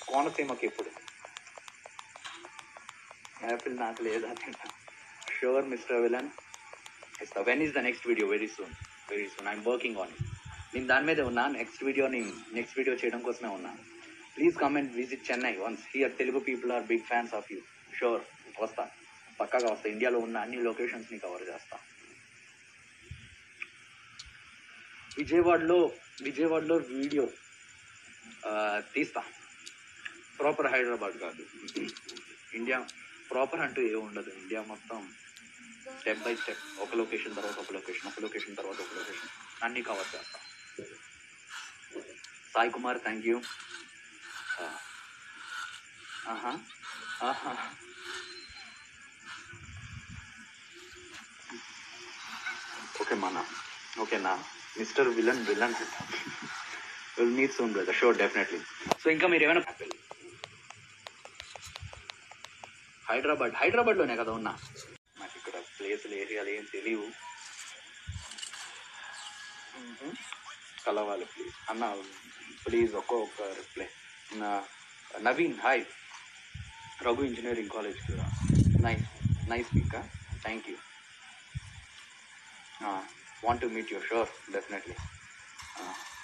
కోనసీమకి ఎప్పుడు యాపిల్ నాకు లేదా షూర్ మిస్టర్ విలన్ ఇస్తా when is the next video very soon very soon I'm working on నేను దాని మీదే ఉన్నా నెక్స్ట్ వీడియోని నెక్స్ట్ వీడియో చేయడం కోసమే ఉన్నాను please comment visit Chennai once here Telugu people are big fans of you sure వస్తా పక్కాగా వస్తా ఇండియాలో ఉన్న అన్ని లొకేషన్స్ని కవర్ చేస్తా విజయవాడలో విజయవాడలో వీడియో ఆ, తీస్తా ప్రాపర్ హైదరాబాద్ కాదు ఇండియా ప్రాపర్ అంటూ ఏ ఉండదు ఇండియా మొత్తం స్టెప్ బై స్టెప్ ఒక లొకేషన్ తర్వాత ఒక లొకేషన్ ఒక లొకేషన్ తర్వాత ఒక లొకేషన్ అన్నీ కవర్ చేస్తా సాయి కుమార్ థ్యాంక్ యూ ఆహా ఆహా ఓకే మన ఓకేనా mister villain villain will meet soon brother sure definitely so ఇంకా మీరు ఏమైనా హైదరాబాద్ హైదరాబాద్లోనే కదా ఉన్నా నాకు ఇక్కడ ప్లేసులు ఏరియాలు ఏం తెలియవు మ్మ్. కలవాలి ప్లీజ్ అన్న ప్లీజ్ ఒక్కొక్క reply Naveen hi Raghu engineering college nice nice speak thank you want to meet you sure definitely